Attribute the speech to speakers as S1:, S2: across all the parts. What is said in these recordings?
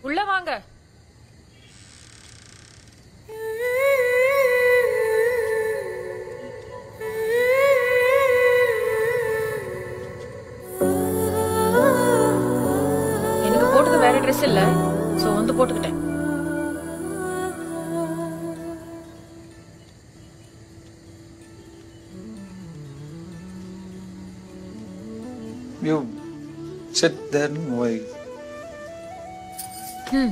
S1: உள்ள வாங்க எனக்கு போட்டது வேற ட்ரெஸ் இல்ல சோ வந்து போட்டுக்கிட்டேன்
S2: You sit there and wait.
S1: ம்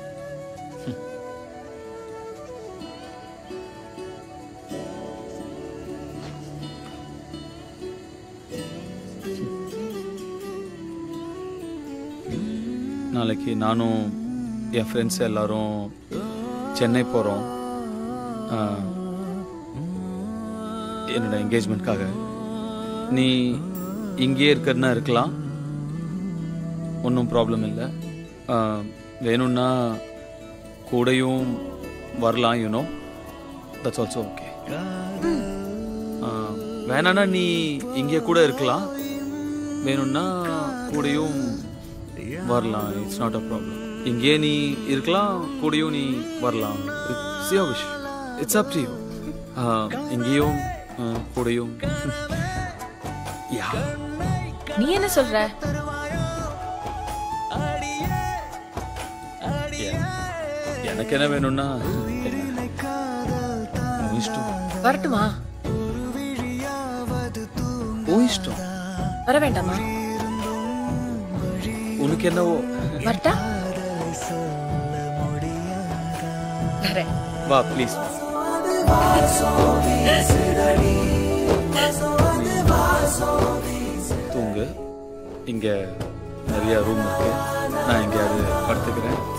S3: நாளைக்கு நானும் என் ஃப்ரெண்ட்ஸ் எல்லாரும் சென்னை போகிறோம் என்னோட என்கேஜ்மெண்ட்காக நீ இங்கேயே இருக்கிறதுனா இருக்கலாம் ஒன்றும் ப்ராப்ளம் இல்லை வேணும்னா கூடயும் வரலாம் யூனோ தட்ஸ் ஆல்சோ ஓகே வேணான்னா நீ இங்கே கூட இருக்கலாம் வேணும்னா கூடயும் வரலாம் இட்ஸ் நாட் அ ப்ராப்ளம் இங்கே நீ இருக்கலாம் கூடயும் நீ வரலாம் it's your wish it's up to you இங்கேயும் ஆ, கூடயும் யா
S1: நீ என்ன சொல்ற
S3: எனக்கு என்ன வேணும்னா என்ன? உன் இஷ்டம்
S1: வரட்டுமா
S3: உன் இஷ்டம்
S1: வர வேண்டாமா
S3: உனக்கு என்னவோ
S1: வரட்டா வரேன்
S3: வா ப்ளீஸ் தூங்கு இங்க நிறைய ரூம் இருக்கு நான் எங்கேயாவது படுத்துக்கிறேன்